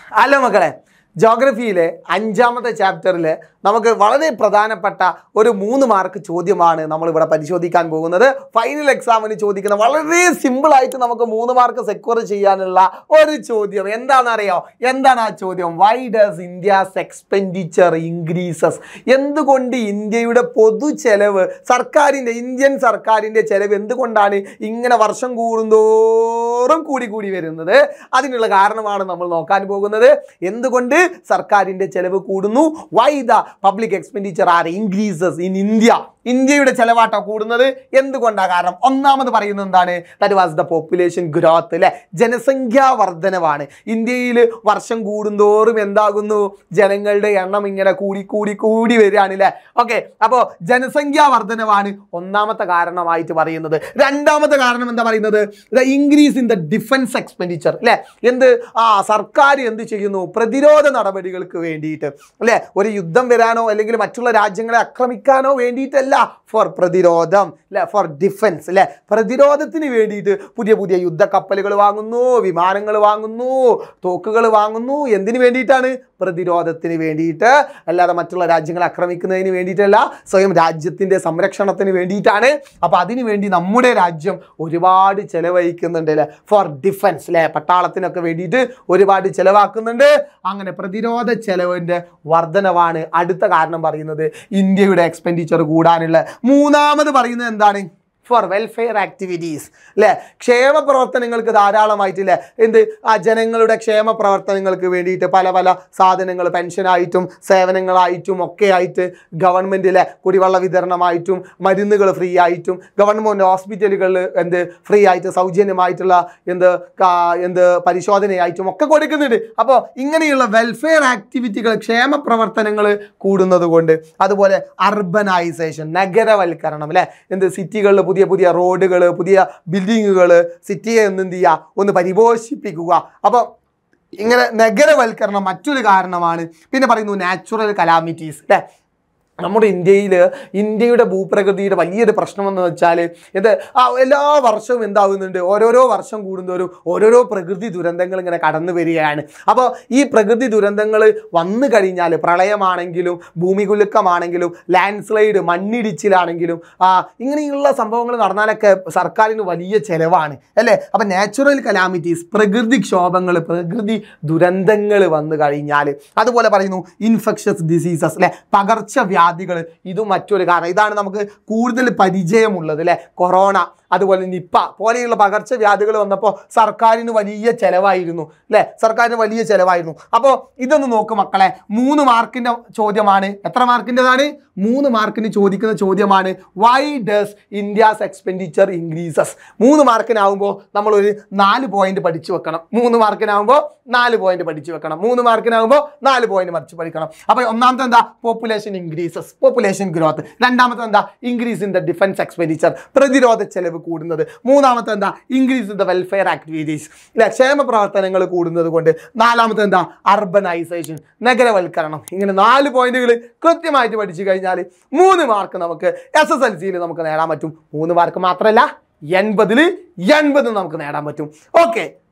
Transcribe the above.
hello മക്കളെ ജോഗ്രഫിയിലെ അഞ്ചാമത്തെ ചാപ്റ്ററിൽ നമുക്ക് വളരെ പ്രധാനപ്പെട്ട ഒരു മൂന്ന് മാർക്ക് ചോദ്യമാണ് നമ്മൾ ഇവിടെ പരിശോധിക്കാൻ പോകുന്നത് ഫൈനൽ എക്സാമിന് ചോദിക്കുന്ന വളരെ സിമ്പിൾ ആയിട്ട് നമുക്ക് മൂന്ന് മാർക്ക് സെക്യൂർ ചെയ്യാനുള്ള ഒരു ചോദ്യം എന്താണെന്നറിയോ എന്താണ് ആ ചോദ്യം why does India's expenditure increases എന്തുകൊണ്ട് ഇന്ത്യയുടെ പൊതു ചെലവ് സർക്കാരിൻ്റെ ഇന്ത്യൻ സർക്കാരിൻ്റെ ചെലവ് എന്തുകൊണ്ടാണ് ഇങ്ങനെ വർഷം കൂടുന്തോറും കൂടി കൂടി വരുന്നത് അതിനുള്ള കാരണമാണ് നമ്മൾ നോക്കാൻ പോകുന്നത് എന്തുകൊണ്ട് സർക്കാരിൻ്റെ ചെലവ് കൂടുന്നു why the public expenditure are increases in India ഇന്ത്യയുടെ ചെലവാട്ടോ കൂടുന്നത് എന്തുകൊണ്ടാണ് കാരണം ഒന്നാമത് പറയുന്നത് എന്താണ് that was the population growth അല്ലെ ജനസംഖ്യാ വർധനവാണ് ഇന്ത്യയിൽ വർഷം കൂടുന്തോറും എന്താകുന്നു ജനങ്ങളുടെ എണ്ണം ഇങ്ങനെ കൂടി കൂടി കൂടി വരികയാണ് അല്ലേ ഓക്കെ അപ്പോൾ ജനസംഖ്യാ വർധനവാണ് ഒന്നാമത്തെ കാരണമായിട്ട് പറയുന്നത് രണ്ടാമത്തെ കാരണം എന്താ പറയുന്നത് the increase in the defence expenditure അല്ലേ എന്ത് ആ സർക്കാർ എന്ത് ചെയ്യുന്നു പ്രതിരോധ നടപടികൾക്ക് വേണ്ടിയിട്ട് അല്ലേ ഒരു യുദ്ധം വരാനോ അല്ലെങ്കിൽ മറ്റുള്ള രാജ്യങ്ങളെ ആക്രമിക്കാനോ വേണ്ടിയിട്ടല്ല ഫോർ പ്രതിരോധം അല്ലെ ഫോർ ഡിഫൻസ് അല്ലെ പ്രതിരോധത്തിന് വേണ്ടിയിട്ട് പുതിയ പുതിയ യുദ്ധക്കപ്പലുകൾ വാങ്ങുന്നു വിമാനങ്ങൾ വാങ്ങുന്നു തോക്കുകൾ വാങ്ങുന്നു എന്തിനു വേണ്ടിയിട്ടാണ് പ്രതിരോധത്തിന് വേണ്ടിയിട്ട് അല്ലാതെ മറ്റുള്ള രാജ്യങ്ങളെ ആക്രമിക്കുന്നതിന് വേണ്ടിയിട്ടല്ല സ്വയം രാജ്യത്തിൻ്റെ സംരക്ഷണത്തിന് വേണ്ടിയിട്ടാണ് അപ്പോൾ അതിനു വേണ്ടി നമ്മുടെ രാജ്യം ഒരുപാട് ചെലവഴിക്കുന്നുണ്ട് അല്ലേ ഫോർ ഡിഫൻസ് അല്ലേ പട്ടാളത്തിനൊക്കെ വേണ്ടിയിട്ട് ഒരുപാട് ചെലവാക്കുന്നുണ്ട് അങ്ങനെ പ്രതിരോധ ചെലവിൻ്റെ വർധനവാണ് അടുത്ത കാരണം പറയുന്നത് ഇന്ത്യയുടെ എക്സ്പെൻഡിച്ചർ കൂടാനുള്ള മൂന്നാമത് പറയുന്നത് എന്താണ് ഫോർ വെൽഫെയർ ആക്ടിവിറ്റീസ് അല്ലേ ക്ഷേമ പ്രവർത്തനങ്ങൾക്ക് ധാരാളമായിട്ടില്ലേ എന്ത് ആ ജനങ്ങളുടെ ക്ഷേമ പ്രവർത്തനങ്ങൾക്ക് വേണ്ടിയിട്ട് പല പല സാധനങ്ങൾ പെൻഷനായിട്ടും സേവനങ്ങളായിട്ടും ഒക്കെ ആയിട്ട് ഗവൺമെൻറ്റിലെ കുടിവെള്ള വിതരണമായിട്ടും മരുന്നുകൾ ഫ്രീ ആയിട്ടും ഗവൺമെൻറ് ഹോസ്പിറ്റലുകളിൽ എന്ത് ഫ്രീ ആയിട്ട് സൗജന്യമായിട്ടുള്ള എന്ത് കാ- എന്ത് പരിശോധനയായിട്ടും ഒക്കെ കൊടുക്കുന്നുണ്ട് അപ്പോൾ ഇങ്ങനെയുള്ള വെൽഫെയർ ആക്ടിവിറ്റികൾ ക്ഷേമ പ്രവർത്തനങ്ങൾ കൂടുന്നത് കൊണ്ട് അതുപോലെ അർബനൈസേഷൻ നഗരവൽക്കരണം അല്ലേ എന്ത് സിറ്റികളിൽ പുതിയ പുതിയ റോഡുകൾ പുതിയ ബിൽഡിങ്ങുകൾ സിറ്റിയെ ഒന്ന് എന്ത് ചെയ്യുക ഒന്ന് പരിപോഷിപ്പിക്കുക അപ്പോൾ ഇങ്ങനെ നഗരവൽക്കരണം മറ്റൊരു കാരണമാണ് പിന്നെ പറയുന്നു നാച്ചുറൽ കലാമിറ്റീസ് അല്ലേ നമ്മുടെ ഇന്ത്യയിൽ ഇന്ത്യയുടെ ഭൂപ്രകൃതിയുടെ വലിയൊരു പ്രശ്നം എന്ന് വെച്ചാൽ ഇത് ആ എല്ലാ വർഷവും എന്താകുന്നുണ്ട് ഓരോരോ വർഷം കൂടുന്തോറും ഓരോരോ പ്രകൃതി ദുരന്തങ്ങൾ ഇങ്ങനെ കടന്നു വരികയാണ് അപ്പോൾ ഈ പ്രകൃതി ദുരന്തങ്ങൾ വന്നു കഴിഞ്ഞാൽ പ്രളയമാണെങ്കിലും ഭൂമികുലുക്കമാണെങ്കിലും ലാൻഡ് സ്ലൈഡ് മണ്ണിടിച്ചിലാണെങ്കിലും ആ ഇങ്ങനെയുള്ള സംഭവങ്ങൾ നടന്നാലൊക്കെ സർക്കാരിന് വലിയ ചെലവാണ് അല്ലേ അപ്പം നാച്ചുറൽ കലാമിറ്റീസ് പ്രകൃതിക്ഷോഭങ്ങൾ പ്രകൃതി ദുരന്തങ്ങൾ വന്നു കഴിഞ്ഞാൽ അതുപോലെ പറയുന്നു ഇൻഫെക്ഷസ് ഡിസീസസ് അല്ലെ പകർച്ചവ്യാധികൾ ഇതും മറ്റൊരു കാരണം ഇതാണ് നമുക്ക് കൂടുതൽ പരിചയമുള്ളത് അല്ലെ കൊറോണ അതുപോലെ നിപ്പ പോലെയുള്ള പകർച്ചവ്യാധികൾ വന്നപ്പോൾ സർക്കാരിന് വലിയ ചെലവായിരുന്നു അല്ലേ സർക്കാരിന് വലിയ ചെലവായിരുന്നു അപ്പോൾ ഇതൊന്ന് നോക്ക് മക്കളെ മൂന്ന് മാർക്കിൻ്റെ ചോദ്യമാണ് എത്ര മാർക്കിൻ്റെതാണ് മൂന്ന് മാർക്കിന് ചോദിക്കുന്ന ചോദ്യമാണ് why does India's expenditure increases മൂന്ന് മാർക്കിനാവുമ്പോൾ നമ്മളൊരു നാല് പോയിന്റ് പഠിച്ചു വെക്കണം മൂന്ന് മാർക്കിനാവുമ്പോൾ നാല് പോയിന്റ് പഠിച്ചു വെക്കണം മൂന്ന് മാർക്കിനാവുമ്പോൾ നാല് പോയിന്റ് മറിച്ച് പഠിക്കണം അപ്പോൾ ഒന്നാമത്തെ എന്താ പോപ്പുലേഷൻ ഇൻക്രീസസ് പോപ്പുലേഷൻ ഗ്രോത്ത് രണ്ടാമത്തെ എന്താ increase in the defence expenditure പ്രതിരോധ ചെലവ് കൂടുന്നത് മൂന്നാമത്തെ എന്താ increase in the welfare activities ഇല്ല ക്ഷേമ പ്രവർത്തനങ്ങൾ കൂടുന്നത് കൊണ്ട് നാലാമത്തെ എന്താ അർബനൈസേഷൻ നഗരവൽക്കരണം ഇങ്ങനെ നാല് പോയിന്റുകൾ കൃത്യമായിട്ട് പഠിച്ചു കഴിഞ്ഞാൽ മൂന്ന് മാർക്ക് നമുക്ക് എസ് എസ് എൽ സിയിൽ നമുക്ക് നേടാൻ പറ്റും മൂന്ന് മാർക്ക് മാത്രമല്ല എൺപതിൽ എൺപത് നമുക്ക് നേടാൻ പറ്റും ഓക്കെ